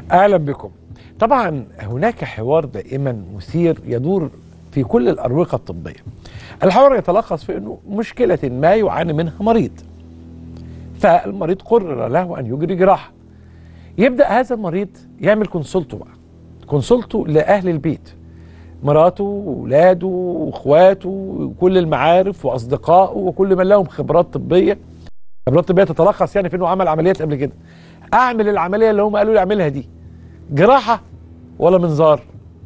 اهلا بكم طبعا هناك حوار دائما مثير يدور في كل الاروقه الطبيه الحوار يتلخص في انه مشكله ما يعاني منها مريض فالمريض قرر له ان يجري جراحه يبدا هذا المريض يعمل كونسلته بقى كونسلته لاهل البيت مراته واولاده واخواته وكل المعارف واصدقائه وكل من لهم خبرات طبيه خبرات طبيه تتلخص يعني في انه عمل عمليات قبل كده اعمل العمليه اللي هم قالوا لي اعملها دي جراحه ولا منظار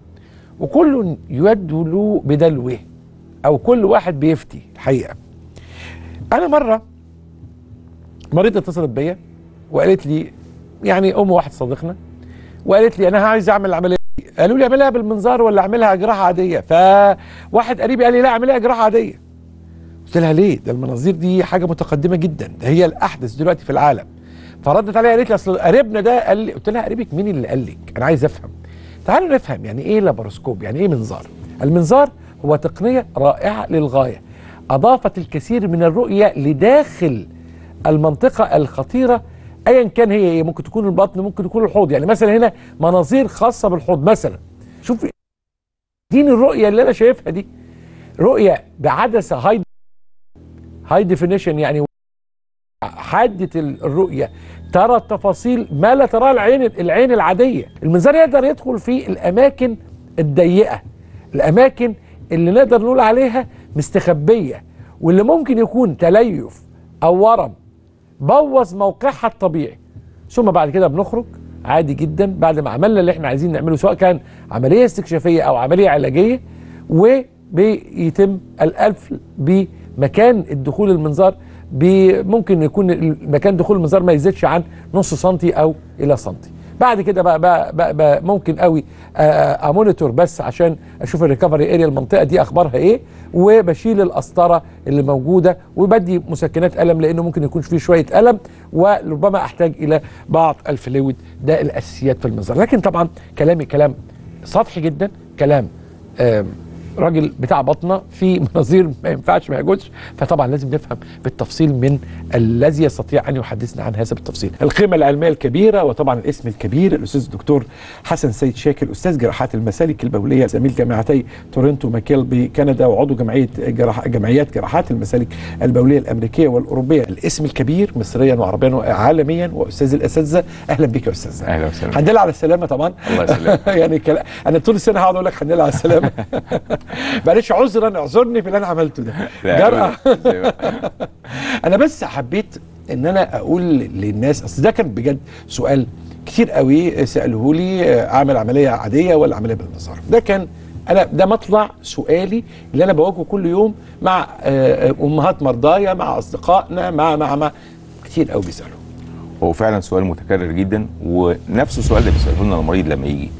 وكل يدلو بدلوه او كل واحد بيفتي الحقيقه انا مره مريضه اتصلت بيا وقالت لي يعني ام واحد صديقنا وقالت لي انا عايز اعمل العمليه دي قالوا لي اعملها بالمنظار ولا اعملها جراحه عاديه فواحد قريبي قال لي لا اعملها جراحه عاديه قلت لها ليه ده المناظير دي حاجه متقدمه جدا ده هي الاحدث دلوقتي في العالم فردت عليا قالت لي اصل قريبنا ده قال لي قلت لها قريبك مين اللي قال لك انا عايز افهم تعالوا نفهم يعني ايه لاباروسكوب يعني ايه منظار المنظار هو تقنيه رائعه للغايه اضافت الكثير من الرؤيه لداخل المنطقه الخطيره ايا كان هي ايه ممكن تكون البطن ممكن تكون الحوض يعني مثلا هنا مناظير خاصه بالحوض مثلا شوف دين الرؤيه اللي انا شايفها دي رؤيه بعدسه هاي هاي ديفينيشن يعني حادة الرؤية ترى التفاصيل ما لا تراه العين العين العادية المنظار يقدر يدخل في الأماكن الضيقة الأماكن اللي نقدر نقول عليها مستخبية واللي ممكن يكون تليف أو ورم بوظ موقعها الطبيعي ثم بعد كده بنخرج عادي جدا بعد ما عملنا اللي احنا عايزين نعمله سواء كان عملية استكشافية أو عملية علاجية وبيتم القفل بمكان الدخول المنظار ممكن يكون مكان دخول المنظار ما يزيدش عن نص سنتي او الى سنتي بعد كده بقى, بقى, بقى, بقى ممكن قوي امونيتور بس عشان اشوف الريكفري اريا المنطقه دي اخبارها ايه وبشيل القسطره اللي موجوده وبدي مسكنات الم لانه ممكن يكون فيه شويه الم وربما احتاج الى بعض الفلويد ده الاساسيات في المنظار لكن طبعا كلامي كلام سطحي جدا كلام راجل بتاع بطنه في مناظير ما ينفعش ما يجوزش فطبعا لازم نفهم بالتفصيل من الذي يستطيع ان يحدثنا عن هذا بالتفصيل. القيمه العلميه الكبيره وطبعا الاسم الكبير الاستاذ الدكتور حسن سيد شاكر استاذ جراحات المسالك البوليه زميل جامعتي تورنتو ماكيل بكندا وعضو جمعيه جراح جمعيات جراحات المسالك البوليه الامريكيه والاوروبيه. الاسم الكبير مصريا وعربيا وعالميا واستاذ الاساتذه اهلا بك يا استاذ. اهلا وسهلا. الحمد لله على السلامه طبعا. الله يسلمك. يعني كلا... انا طول السنه هقعد اقول لك الحمد لله على السلامه. معلش عذرا اعذرني في اللي انا عملته ده جرأة انا بس حبيت ان انا اقول للناس اصل ده كان بجد سؤال كتير قوي سالوه لي اعمل عمليه عاديه ولا عمليه بالمسار ده كان انا ده مطلع سؤالي اللي انا بواجهه كل يوم مع امهات مرضايا مع اصدقائنا مع مع مع كتير قوي بيسالوا هو فعلا سؤال متكرر جدا ونفس السؤال ده بيساله لنا المريض لما يجي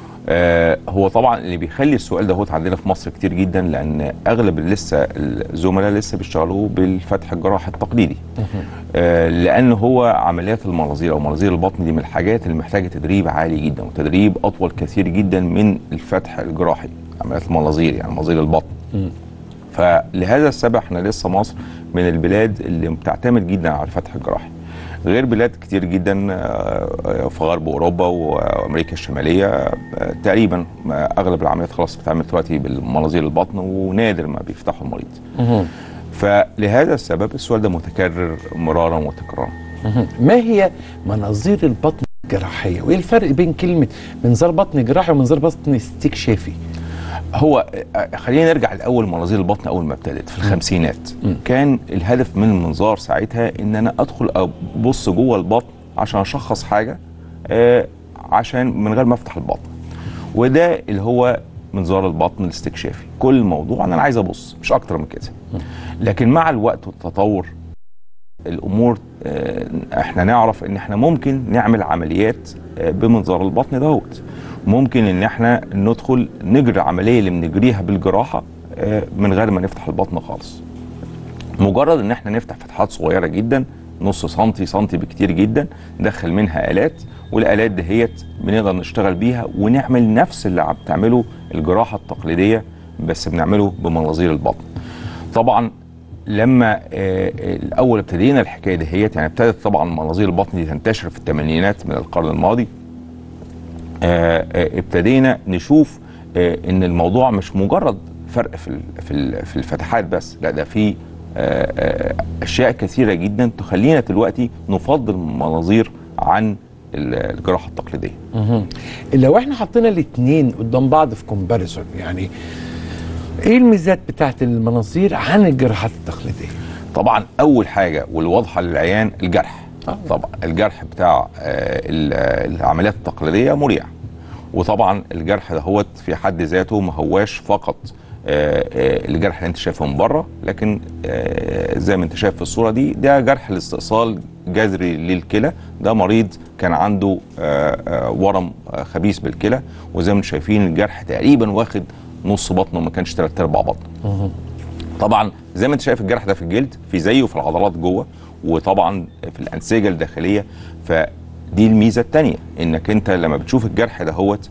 آه هو طبعا اللي بيخلي السؤال ده عندنا في مصر كتير جدا لان اغلب لسه الزملاء لسه بيشتغلوا بالفتح الجراحي التقليدي آه لان هو عمليات المناظير او مناظير البطن دي من الحاجات اللي محتاجه تدريب عالي جدا وتدريب اطول كثير جدا من الفتح الجراحي عمليات المناظير يعني مناظير البطن م. فلهذا السبب احنا لسه مصر من البلاد اللي بتعتمد جدا على الفتح الجراحي غير بلاد كتير جدا في غرب اوروبا وامريكا الشماليه تقريبا اغلب العمليات خلاص بتتعمل دلوقتي بالمناظير البطن ونادر ما بيفتحوا المريض. فلهذا السبب السؤال ده متكرر مرارا وتكرارا. ما هي مناظير البطن الجراحيه؟ وايه الفرق بين كلمه منظار بطن جراحي ومنظار بطن استكشافي؟ هو خلينا نرجع لاول مناظير البطن اول ما ابتدت في الخمسينات م. كان الهدف من المنظار ساعتها ان انا ادخل ابص جوه البطن عشان اشخص حاجه آه عشان من غير ما افتح البطن وده اللي هو منظار البطن الاستكشافي كل الموضوع ان انا عايز ابص مش اكتر من كده لكن مع الوقت والتطور الامور آه احنا نعرف ان احنا ممكن نعمل عمليات آه بمنظار البطن دوت ممكن ان احنا ندخل نجري العمليه اللي بنجريها بالجراحه من غير ما نفتح البطن خالص مجرد ان احنا نفتح فتحات صغيره جدا نص سنتي سنتي بكتير جدا ندخل منها الات والالات دهيت بنقدر نشتغل بيها ونعمل نفس اللي عم بتعمله الجراحه التقليديه بس بنعمله بمناظير البطن طبعا لما الاول ابتدينا الحكايه دهيت يعني ابتدت طبعا مناظير البطن دي تنتشر في الثمانينات من القرن الماضي آه، آه، ابتدينا نشوف آه، ان الموضوع مش مجرد فرق في ال- في ال- في الفتحات بس لا ده في آه، آه، اشياء كثيره جدا تخلينا دلوقتي نفضل المناظير عن ال- الجراحه التقليديه لو احنا حطينا الاثنين قدام بعض في كومباريسون يعني ايه الميزات بتاعت المناظير عن الجراحات التقليديه؟ طبعا اول حاجه والواضحه للعيان الجرح آه. طبعا الجرح بتاع آه، ال- العمليات التقليديه مريع وطبعا الجرح دهوت في حد ذاته ما هواش فقط آه، آه، الجرح اللي انت شايفه من بره لكن آه، زي ما انت شايف في الصوره دي ده جرح الاستئصال جذري للكلى ده مريض كان عنده آه، آه، ورم آه، خبيث بالكلى وزي ما انتم شايفين الجرح تقريبا واخد نص بطنه ما كانش ثلاث ارباع بطنه طبعا زي ما انت شايف الجرح ده في الجلد في زيه في العضلات جوه وطبعا في الانسجه الداخليه فدي الميزه الثانيه انك انت لما بتشوف الجرح ده هوت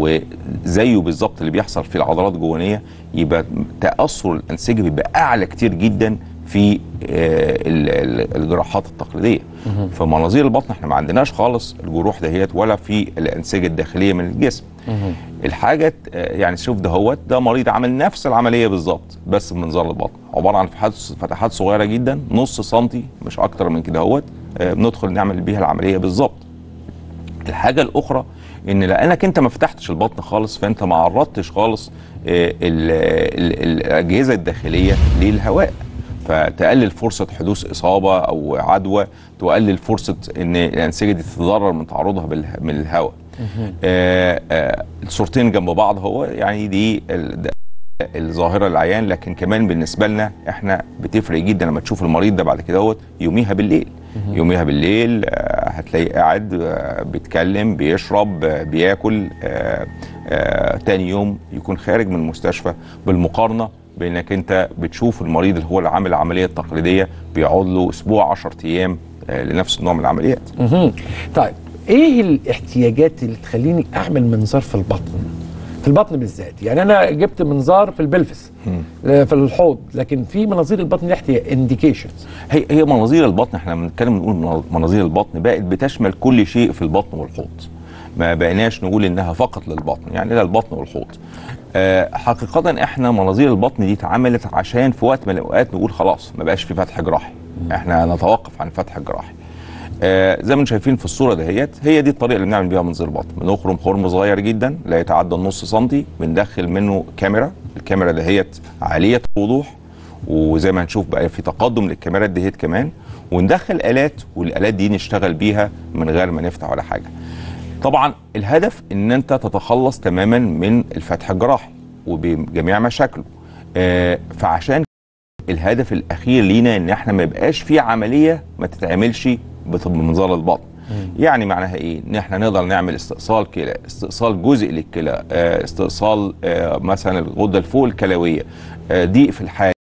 وزيه بالظبط اللي بيحصل في العضلات الجوانيه يبقى تاثر الانسجه بيبقى اعلى كتير جدا في آه، ال- ال- الجراحات التقليديه في مناظير البطن احنا ما عندناش خالص الجروح دهيت ولا في الانسجه الداخليه من الجسم الحاجه آه، يعني شوف دهوت ده مريض عمل نفس العمليه بالظبط بس بمنظار البطن عباره عن فتحات فتحات صغيره جدا نص سنتي مش اكتر من كده هوت آه، بندخل نعمل بيها العمليه بالظبط الحاجه الاخرى ان لانك انت ما فتحتش البطن خالص فانت ما عرضتش خالص آه، ال- ال- الاجهزه الداخليه للهواء فتقلل فرصه حدوث اصابه او عدوى تقلل فرصه ان الانسجه دي تتضرر من تعرضها بالها- من الهواء آه، آه، الصورتين جنب بعض هو يعني دي ال- ده الظاهره للعيان لكن كمان بالنسبه لنا احنا بتفرق جدا لما تشوف المريض ده بعد كده هو يوميها بالليل يوميها بالليل آه، هتلاقيه قاعد آه، بيتكلم بيشرب آه، بياكل آه، آه، تاني يوم يكون خارج من المستشفى بالمقارنه بانك انت بتشوف المريض اللي هو اللي عامل العمليه التقليديه بيقعد له اسبوع 10 ايام آه، لنفس النوع من العمليات مهم. طيب ايه الاحتياجات اللي تخليني اعمل منظار في البطن في البطن بالذات يعني انا جبت منظار في البلفس آه، في الحوض لكن في مناظير البطن ليها انديكيشنز هي هي مناظير البطن احنا بنتكلم نقول من- مناظير البطن بقت بتشمل كل شيء في البطن والحوض ما بقيناش نقول انها فقط للبطن يعني لا البطن والحوض آه حقيقة احنا مناظير البطن دي اتعملت عشان في وقت من الاوقات نقول خلاص ما بقاش في فتح جراحي احنا نتوقف عن الفتح الجراحي آه زي ما انتم شايفين في الصوره دهيت هي دي الطريقه اللي بنعمل بيها منظر البطن بنخرم خرم صغير جدا لا يتعدى النص سنتي بندخل منه كاميرا الكاميرا دهيت عاليه الوضوح وزي ما هنشوف بقى في تقدم للكاميرات دهيت كمان وندخل الات والالات دي نشتغل بيها من غير ما نفتح ولا حاجه طبعا الهدف ان انت تتخلص تماما من الفتح الجراحي وبجميع مشاكله آه فعشان الهدف الاخير لينا ان احنا ما يبقاش في عمليه ما تتعملش بط- بمنظار البطن يعني معناها ايه ان احنا نقدر نعمل استئصال كلى استئصال جزء للكلى آه، استئصال آه، مثلا الغده الفوق الكلويه آه، ضيق في الحاجه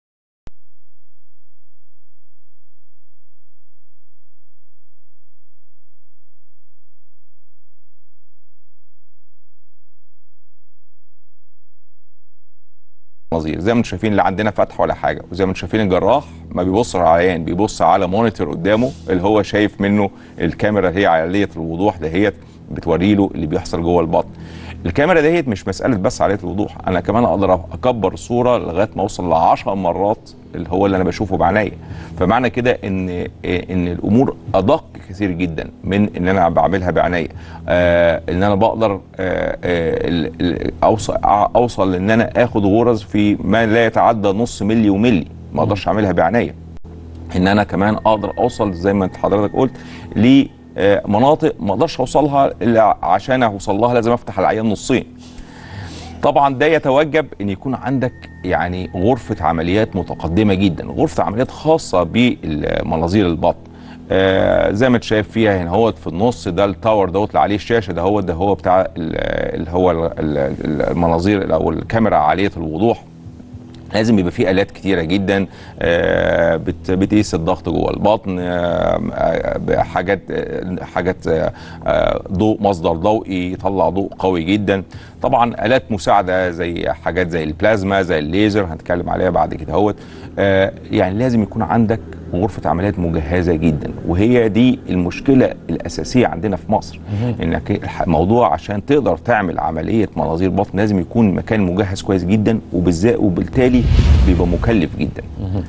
نظير زي ما انتم شايفين لا عندنا فتح ولا حاجه وزي ما انتم شايفين الجراح ما بيبص على العيان بيبص على مونيتور قدامه اللي هو شايف منه الكاميرا اللي هي عاليه الوضوح دهيت بتوري له اللي بيحصل جوه البطن الكاميرا دهيت مش مساله بس عاليه الوضوح انا كمان اقدر اكبر الصوره لغايه ما اوصل ل 10 مرات اللي هو اللي انا بشوفه بعينيا فمعنى كده ان ان الامور ادق كثير جدا من ان انا بعملها بعينيا آه ان انا بقدر آه آه ال- ال- اوصل اوصل ان انا اخد غرز في ما لا يتعدى نص ملي وملي ما اقدرش اعملها بعينيا ان انا كمان اقدر اوصل زي ما انت حضرتك قلت لمناطق ما اقدرش اوصلها الا عشان اوصل لها لازم افتح العيان نصين طبعا ده يتوجب ان يكون عندك يعني غرفه عمليات متقدمه جدا غرفه عمليات خاصه بمناظير البطن آه زي ما انت شايف فيها هنا هو في النص ده التاور دوت اللي عليه الشاشه ده هو ده هو بتاع ال- اللي هو ال- ال- المناظير او الكاميرا عاليه الوضوح لازم يبقى فيه الات كتيره جدا آه، بت- بتقيس الضغط جوه البطن آه، آه، حاجات آه، حاجات آه، آه، ضوء مصدر ضوئي يطلع ضوء قوي جدا طبعا الات مساعده زي حاجات زي البلازما زي الليزر هنتكلم عليها بعد كده اهوت آه، يعني لازم يكون عندك غرفه عمليات مجهزه جدا وهي دي المشكله الاساسيه عندنا في مصر انك الح- الموضوع عشان تقدر تعمل عمليه مناظير بطن لازم يكون مكان مجهز كويس جدا وبالذات وبالتالي بيبقى مكلف جدا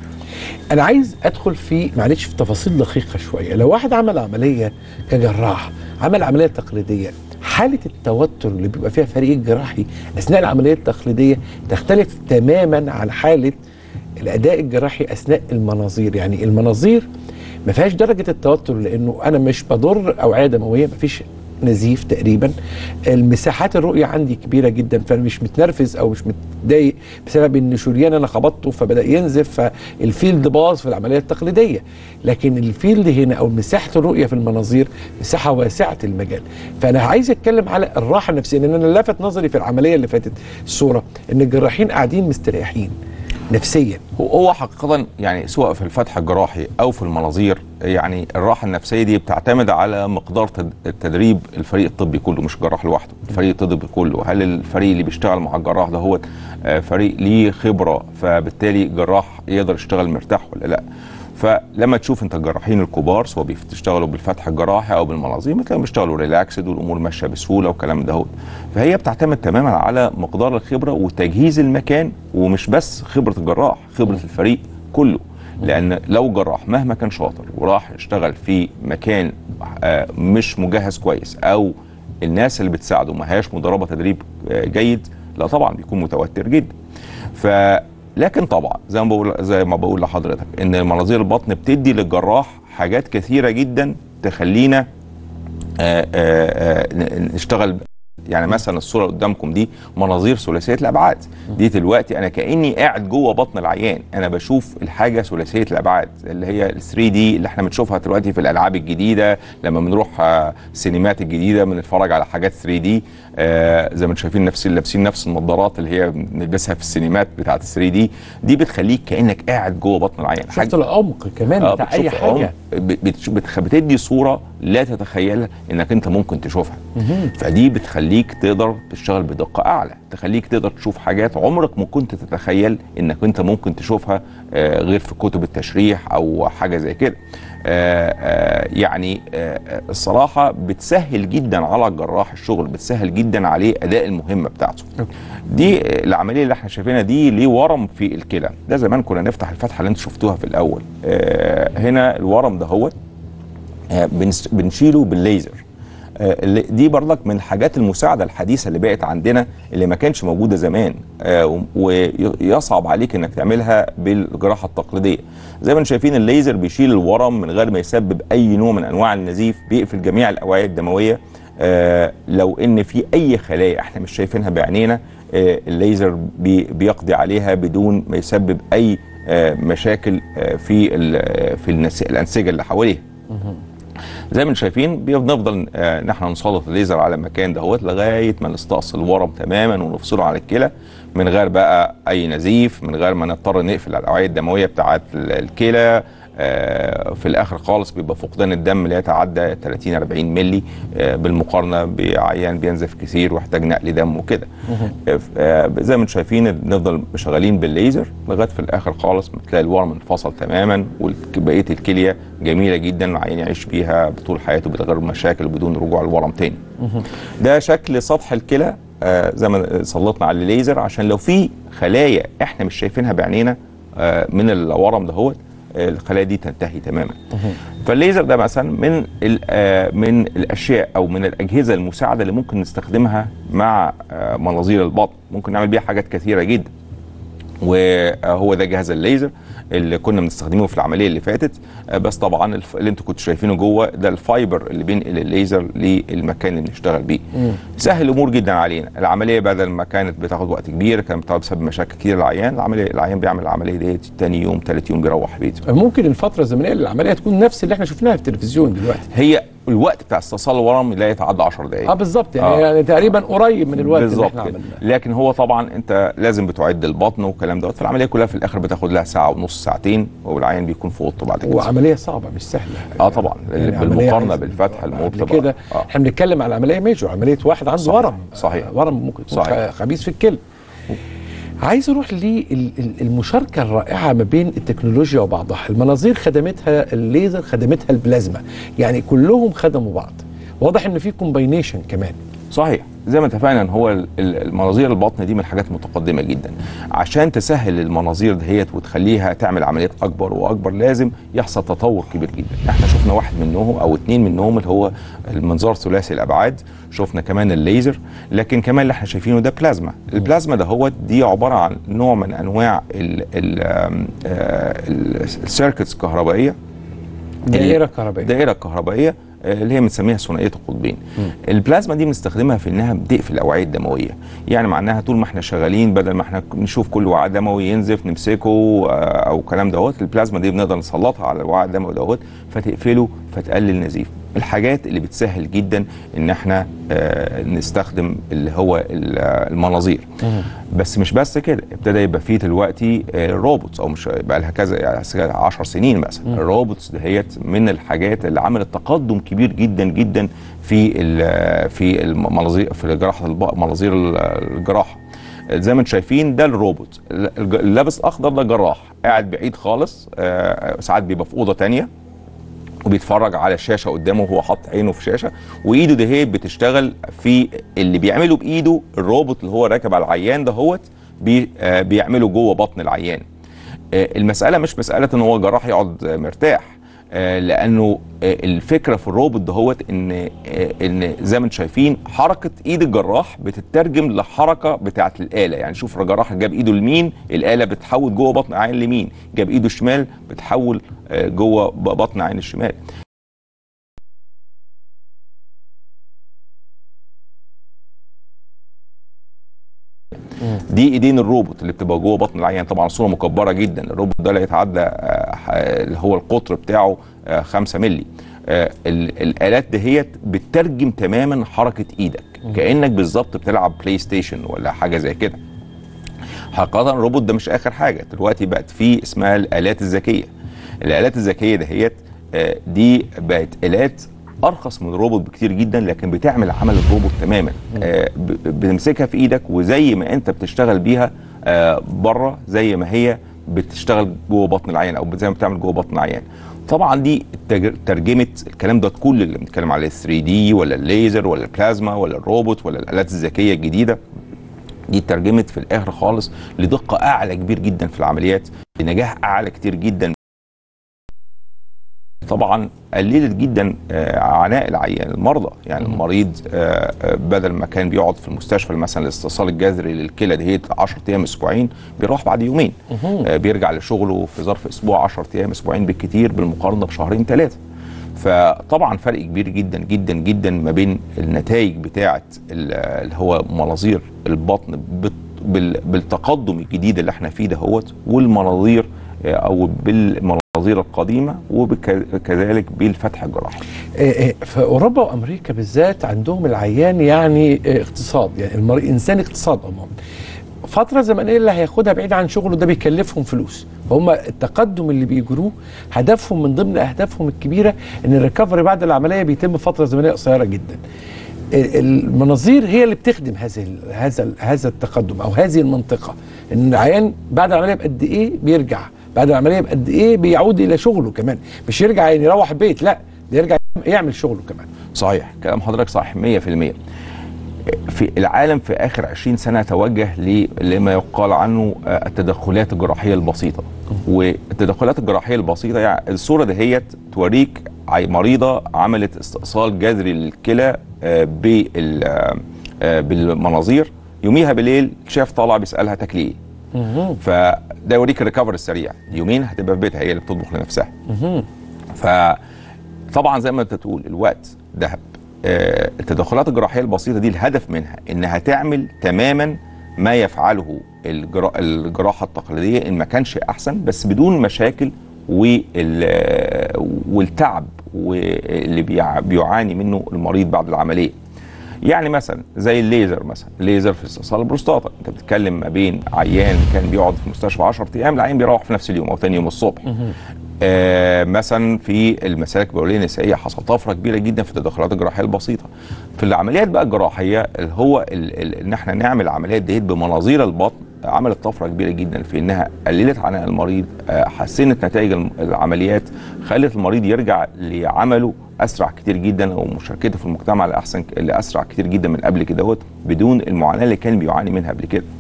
انا عايز ادخل في معلش في تفاصيل دقيقه شويه لو واحد عمل عمليه كجراح عمل عمليه تقليديه حاله التوتر اللي بيبقى فيها فريق الجراحي اثناء العمليه التقليديه تختلف تماما عن حاله الاداء الجراحي اثناء المناظير يعني المناظير ما فيهاش درجه التوتر لانه انا مش بضر اوعيه دمويه ما فيش نزيف تقريبا المساحات الرؤيه عندي كبيره جدا فانا مش متنرفز او مش متضايق بسبب ان شريان انا خبطته فبدا ينزف فالفيلد باظ في العمليه التقليديه لكن الفيلد هنا او مساحه الرؤيه في المناظير مساحه واسعه المجال فانا عايز اتكلم على الراحه النفسيه لان انا لفت نظري في العمليه اللي فاتت الصوره ان الجراحين قاعدين مستريحين نفسيا هو- هو حقيقة يعني سواء في الفتح الجراحي أو في المناظير يعني الراحة النفسية دي بتعتمد على مقدار تد- التدريب الفريق الطبي كله مش الجراح لوحده الفريق الطبي كله هل الفريق اللي بيشتغل مع الجراح ده هو آه، فريق ليه خبرة فبالتالي الجراح يقدر يشتغل مرتاح ولا لا فلما تشوف انت الجراحين الكبار سواء بيشتغلوا بالفتح الجراحي او بالمناظير بتلاقيهم بيشتغلوا ريلاكسد والامور ماشيه بسهوله والكلام ده فهي بتعتمد تماما على مقدار الخبره وتجهيز المكان ومش بس خبره الجراح خبره الفريق كله لان لو جراح مهما كان شاطر وراح يشتغل في مكان آه، مش مجهز كويس او الناس اللي بتساعده ما هياش مدربه تدريب آه، جيد لا طبعا بيكون متوتر جدا ف لكن طبعا زي ما بقول زي ما بقول لحضرتك ان مناظير البطن بتدي للجراح حاجات كثيره جدا تخلينا آه، آه، آه، ن- نشتغل يعني مثلا الصوره اللي قدامكم دي مناظير ثلاثيه الابعاد دي دلوقتي انا كاني قاعد جوه بطن العيان انا بشوف الحاجه ثلاثيه الابعاد اللي هي ال 3 دي اللي احنا بنشوفها دلوقتي في الالعاب الجديده لما بنروح آه، السينمات الجديده بنتفرج على حاجات 3 دي زي ما انتم شايفين نفس لابسين نفس النظارات اللي هي بنلبسها في السينمات بتاعت ال 3 دي دي بتخليك كانك قاعد جوه بطن العيان شفت العمق كمان آه، بتاع اي بتشوف حاجه عمق. ب- بتش- بتخ- بتدي صوره لا تتخيلها انك انت ممكن تشوفها فدي بتخليك تقدر تشتغل بدقه اعلى تخليك تقدر تشوف حاجات عمرك ما كنت تتخيل انك انت ممكن تشوفها آه، غير في كتب التشريح او حاجه زي كده آه، آه، يعني آه، آه، الصراحه بتسهل جدا على الجراح الشغل بتسهل جدا عليه اداء المهمه بتاعته دي آه، العمليه اللي احنا شايفينها دي ليه ورم في الكلى ده زمان كنا نفتح الفتحه اللي انتوا شفتوها في الاول آه، هنا الورم ده هو آه، بنس- بنشيله بالليزر آه، اللي- دي برضك من الحاجات المساعده الحديثه اللي بقت عندنا اللي ما كانش موجوده زمان آه، و- ويصعب عليك انك تعملها بالجراحه التقليديه زي ما انتم شايفين الليزر بيشيل الورم من غير ما يسبب اي نوع من انواع النزيف بيقفل جميع الاوعيه الدمويه آه، لو ان في اي خلايا احنا مش شايفينها بعينينا آه، الليزر بي- بيقضي عليها بدون ما يسبب اي آه، مشاكل آه، في ال- في النس- الانسجه اللي حواليها زي ما انتم شايفين بنفضل آه، ان احنا نسلط الليزر على المكان دهوت لغايه ما نستأصل الورم تماما ونفصله عن الكلى من غير بقى اي نزيف من غير ما نضطر نقفل الاوعيه الدمويه بتاعه ال- الكلى آه، في الاخر خالص بيبقى فقدان الدم لا يتعدى 30 40 ملي آه، بالمقارنه بعيان بينزف كثير ويحتاج نقل دم وكده آه، آه، زي ما انتم شايفين بنفضل شغالين بالليزر لغايه في الاخر خالص بتلاقي الورم انفصل تماما وبقيه الكليه جميله جدا العيان يعيش بيها طول حياته بتغير مشاكل وبدون رجوع الورم تاني ده شكل سطح الكلى آه، زي ما سلطنا على الليزر عشان لو في خلايا احنا مش شايفينها بعينينا آه، من الورم دهوت آه، الخلايا دي تنتهي تماما فالليزر ده مثلا من ال- آه، من الاشياء او من الاجهزه المساعده اللي ممكن نستخدمها مع آه، مناظير البطن ممكن نعمل بيها حاجات كثيره جدا وهو ده جهاز الليزر اللي كنا بنستخدمه في العمليه اللي فاتت آه، بس طبعا الف- اللي انتوا كنتوا شايفينه جوه ده الفايبر اللي بينقل الليزر للمكان اللي بنشتغل بيه سهل الامور جدا علينا العمليه بدل ما كانت بتاخد وقت كبير كانت بتاخد بسبب مشاكل كتير للعيان العمليه العيان بيعمل العمليه ديت تاني يوم تالت يوم بيروح بيته ممكن الفتره الزمنيه للعمليه تكون نفس اللي احنا شفناها في التلفزيون دلوقتي هي الوقت بتاع استئصال الورم لا يتعدى 10 دقائق اه بالظبط يعني, آه. يعني تقريبا قريب من الوقت اللي بالظبط احنا كده. عملناه لكن هو طبعا انت لازم بتعد البطن والكلام دوت فالعمليه كلها في الاخر بتاخد لها ساعه ونص ساعتين والعيان بيكون في اوضته بعد كده وعمليه صعبه مش سهله اه طبعا يعني بالمقارنه عملية بالفتح قبل الموت كده آه. احنا بنتكلم على عمليه ميجور عمليه واحد عنده صحيح. ورم صحيح. آه، ورم ممكن يكون صحيح. خبيث في الكلى عايز اروح للمشاركه الرائعه ما بين التكنولوجيا وبعضها المناظير خدمتها الليزر خدمتها البلازما يعني كلهم خدموا بعض واضح ان في كومباينيشن كمان صحيح زي ما اتفقنا ان هو ال- ال- المناظير البطن دي من الحاجات المتقدمه جدا عشان تسهل المناظير دهيت وتخليها تعمل عمليات اكبر واكبر لازم يحصل تطور كبير جدا احنا شفنا واحد منهم او اتنين منهم اللي هو المنظار ثلاثي الابعاد شفنا كمان الليزر لكن كمان اللي احنا شايفينه ده بلازما البلازما ده هو دي عباره عن نوع من انواع السيركتس الكهربائيه دائره كهربائيه الدائره الكهربائيه آه، اللي هي بنسميها ثنائيه القطبين البلازما دي بنستخدمها في انها بتقفل الاوعيه الدمويه يعني معناها طول ما احنا شغالين بدل ما احنا نشوف كل وعاء دموي ينزف نمسكه آه، او كلام دوت البلازما دي بنقدر نسلطها على الوعاء الدموي دوت فتقفله فتقلل نزيف الحاجات اللي بتسهل جدا ان احنا آه، نستخدم اللي هو ال- آه، المناظير بس مش بس كده ابتدى يبقى فيه دلوقتي آه، روبوتس او مش بقى لها كذا يعني 10 سنين مثلا الروبوتس دهيت من الحاجات اللي عملت تقدم كبير جدا جدا في ال- في المناظير في جراحه الب- مناظير ال- الجراحه زي ما انتم شايفين ده الروبوت الج- اللابس اخضر ده جراح قاعد بعيد خالص آه، ساعات بيبقى في اوضه تانية وبيتفرج على الشاشه قدامه وهو حاطط عينه في شاشه وايده ده هي بتشتغل في اللي بيعمله بايده الروبوت اللي هو راكب على العيان ده هوت بي آه بيعمله جوه بطن العيان آه المساله مش مساله ان هو جراح يقعد آه، مرتاح آه لانه آه الفكره في الروبوت دهوت ان آه ان زي ما انتم شايفين حركه ايد الجراح بتترجم لحركه بتاعه الاله يعني شوف الجراح جاب ايده اليمين الاله بتحول جوه بطن عين اليمين جاب ايده الشمال بتحول آه جوه ب- بطن عين الشمال دي ايدين الروبوت اللي بتبقى جوه بطن العيان طبعا صوره مكبره جدا الروبوت ده لا يتعدى آه، ح- اللي هو القطر بتاعه 5 مللي آه، ال- الالات دهيت بتترجم تماما حركه ايدك كانك بالظبط بتلعب بلاي ستيشن ولا حاجه زي كده حقيقه الروبوت ده مش اخر حاجه دلوقتي بقت في اسمها الالات الذكيه الالات الذكيه دهيت آه، دي بقت الات ارخص من الروبوت بكتير جدا لكن بتعمل عمل الروبوت تماما آه، ب- بتمسكها في ايدك وزي ما انت بتشتغل بيها آه، بره زي ما هي بتشتغل جوه بطن العيان او زي ما بتعمل جوه بطن العيان طبعا دي التج- ترجمه الكلام ده كل اللي بنتكلم عليه 3 دي ولا الليزر ولا البلازما ولا الروبوت ولا الالات الذكيه الجديده دي اترجمت في الاخر خالص لدقه اعلى كبير جدا في العمليات لنجاح اعلى كتير جدا طبعا قللت جدا آه، عناء العيان المرضى يعني المريض آه، آه، بدل ما كان بيقعد في المستشفى مثلا الاستئصال الجذري للكلى دهيت 10 ايام اسبوعين بيروح بعد يومين آه، بيرجع لشغله في ظرف اسبوع 10 ايام اسبوعين بالكتير بالمقارنه بشهرين ثلاثه فطبعا فرق كبير جدا جدا جدا ما بين النتائج بتاعه ال- اللي هو مناظير البطن بت- بال- بالتقدم الجديد اللي احنا فيه دهوت والمناظير آه، او بالمناظير القديمه وكذلك بالفتح الجراحي آه، آه، في اوروبا وامريكا بالذات عندهم العيان يعني آه، اقتصاد يعني المريض انسان اقتصاد عموما فترة زمنية اللي هياخدها بعيد عن شغله ده بيكلفهم فلوس فهم التقدم اللي بيجروه هدفهم من ضمن اهدافهم الكبيرة ان الريكفري بعد العملية بيتم فترة زمنية قصيرة جدا ال- المناظير هي اللي بتخدم هذه ال- هذا ال- هذا التقدم او هذه المنطقة ان العيان بعد العملية بقد ايه بيرجع بعد العملية بقد ايه بيعود الى شغله كمان مش يرجع يعني يروح البيت لا ده يرجع يعمل شغله كمان صحيح كلام حضرتك صح 100% في العالم في اخر 20 سنه توجه ل- لما يقال عنه آه، التدخلات الجراحيه البسيطه والتدخلات الجراحيه البسيطه يعني الصوره دهيت توريك عي- مريضه عملت استئصال جذري للكلى آه، بال آه، آه، بالمناظير يوميها بالليل الشيف طالع بيسالها تاكلي ايه فده يوريك الريكفري السريع يومين هتبقى في بيتها هي اللي بتطبخ لنفسها فطبعا زي ما انت تقول الوقت ذهب آه، التدخلات الجراحيه البسيطه دي الهدف منها انها تعمل تماما ما يفعله الجرا... الجراحه التقليديه ان ما كانش احسن بس بدون مشاكل وال... والتعب واللي بيع... بيعاني منه المريض بعد العمليه يعني مثلا زي الليزر مثلا الليزر في استئصال البروستاتا انت بتتكلم ما بين عيان كان بيقعد في المستشفى 10 ايام العيان بيروح في نفس اليوم او ثاني يوم الصبح آه مثلا في المسالك البوليه النسائيه حصل طفره كبيره جدا في التدخلات الجراحيه البسيطه في العمليات بقى الجراحيه اللي هو ال- ال- ان احنا نعمل العمليات ديت بمناظير البطن عملت طفره كبيره جدا في انها قللت عناء المريض آه، حسنت نتائج الم- العمليات خلت المريض يرجع لعمله اسرع كتير جدا او مشاركته في المجتمع لاحسن لاسرع كتير جدا من قبل كده بدون المعاناه اللي كان بيعاني منها قبل كده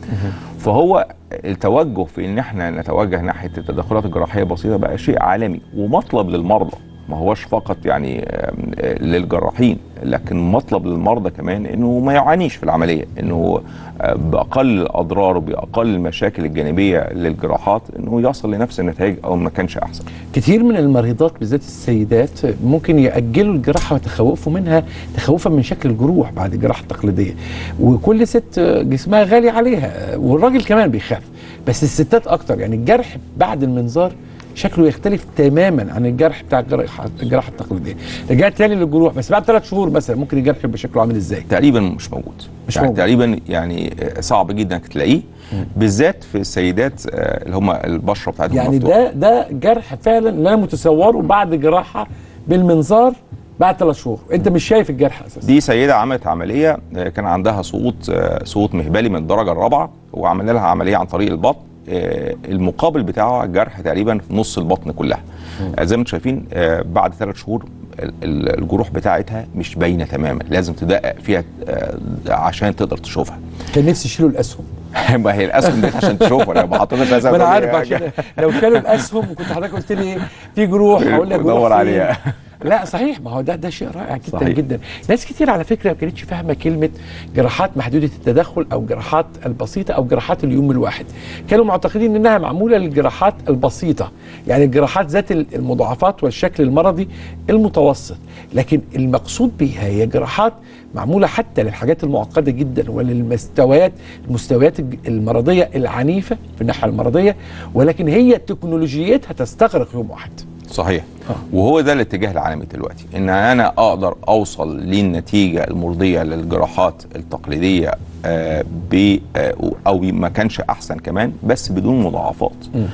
فهو التوجه في ان احنا نتوجه ناحيه التدخلات الجراحيه البسيطه بقى شيء عالمي ومطلب للمرضى ما هوش فقط يعني آم، آه، للجراحين لكن مطلب للمرضى كمان انه ما يعانيش في العمليه انه آه، باقل الاضرار وباقل المشاكل الجانبيه للجراحات انه يصل لنفس النتائج او ما كانش احسن كتير من المريضات بالذات السيدات ممكن يأجلوا الجراحة وتخوفوا منها تخوفا من شكل الجروح بعد الجراحة التقليدية وكل ست جسمها غالي عليها والراجل كمان بيخاف بس الستات أكتر يعني الجرح بعد المنظار شكله يختلف تماما عن الجرح بتاع الجراحة الجراحة التقليدية رجعت تاني للجروح بس بعد ثلاث شهور مثلا ممكن الجرح يبقى شكله عامل ازاي تقريبا مش موجود مش يعني موجود. تقريبا يعني آه، صعب جدا انك تلاقيه بالذات في السيدات آه، اللي هم البشره بتاعتهم يعني مفتوحة. ده ده جرح فعلا لا متصوره بعد جراحة بالمنظار بعد ثلاث شهور انت مش شايف الجرح اساسا دي سيده عملت عمليه آه، كان عندها سقوط آه، سقوط مهبلي من الدرجه الرابعه وعملنا لها عمليه عن طريق البطن آه، المقابل بتاعه الجرح تقريبا في نص البطن كلها آه، زي ما انتم شايفين آه، بعد ثلاث شهور ال- ال- الجروح بتاعتها مش باينه تماما لازم تدقق فيها آه، عشان تقدر تشوفها كان نفسي يشيلوا الاسهم ما هي الاسهم دي عشان تشوفها انا ما حطيتش ما انا عارف عشان لو شالوا الاسهم كنت حضرتك قلت لي ايه في جروح هقول لك جروح دور فين؟ عليها. لا صحيح ما هو ده ده شيء رائع جدا صحيح. جدا ناس كتير على فكره ما كانتش فاهمه كلمه جراحات محدوده التدخل او جراحات البسيطه او جراحات اليوم الواحد كانوا معتقدين انها معموله للجراحات البسيطه يعني الجراحات ذات المضاعفات والشكل المرضي المتوسط لكن المقصود بها هي جراحات معموله حتى للحاجات المعقده جدا وللمستويات المستويات المرضيه العنيفه في الناحيه المرضيه ولكن هي تكنولوجيتها تستغرق يوم واحد صحيح آه. وهو ده الاتجاه العالمي دلوقتي ان انا اقدر اوصل للنتيجه المرضيه للجراحات التقليديه آه ب آه او ما كانش احسن كمان بس بدون مضاعفات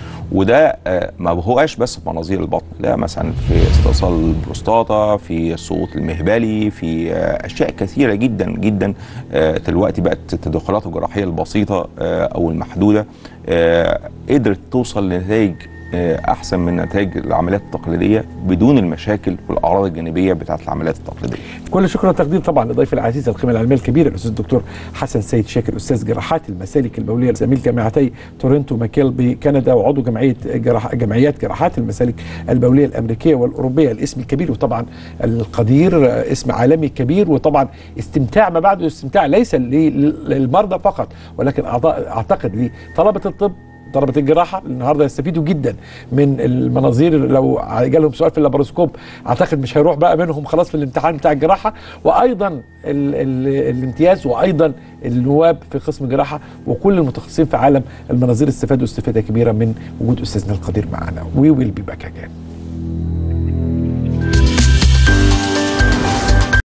وده آه ما هوش بس في مناظير البطن لا مثلا في استئصال البروستاتا في السقوط المهبلي في آه اشياء كثيره جدا جدا آه دلوقتي بقت التدخلات الجراحيه البسيطه آه او المحدوده آه قدرت توصل لنتائج آه، احسن من نتائج العمليات التقليديه بدون المشاكل والاعراض الجانبيه بتاعت العمليات التقليديه. كل شكر وتقدير طبعا لضيف العزيز القيمه العلميه الكبيره الاستاذ الدكتور حسن سيد شاكر استاذ جراحات المسالك البوليه زميل جامعتي تورنتو ماكيل بكندا وعضو جمعيه جراح جمعيات جراحات المسالك البوليه الامريكيه والاوروبيه الاسم الكبير وطبعا القدير آه، اسم عالمي كبير وطبعا استمتاع ما بعده استمتاع ليس لل- للمرضى فقط ولكن أعضاء- اعتقد لطلبه الطب طلبة الجراحة النهارده يستفيدوا جدا من المناظير لو جالهم سؤال في اللابروسكوب اعتقد مش هيروح بقى منهم خلاص في الامتحان بتاع الجراحة وايضا ال ال الامتياز وايضا النواب في قسم الجراحة وكل المتخصصين في عالم المناظير استفادوا استفادة كبيرة من وجود استاذنا القدير معنا وي ويل بي باك اجين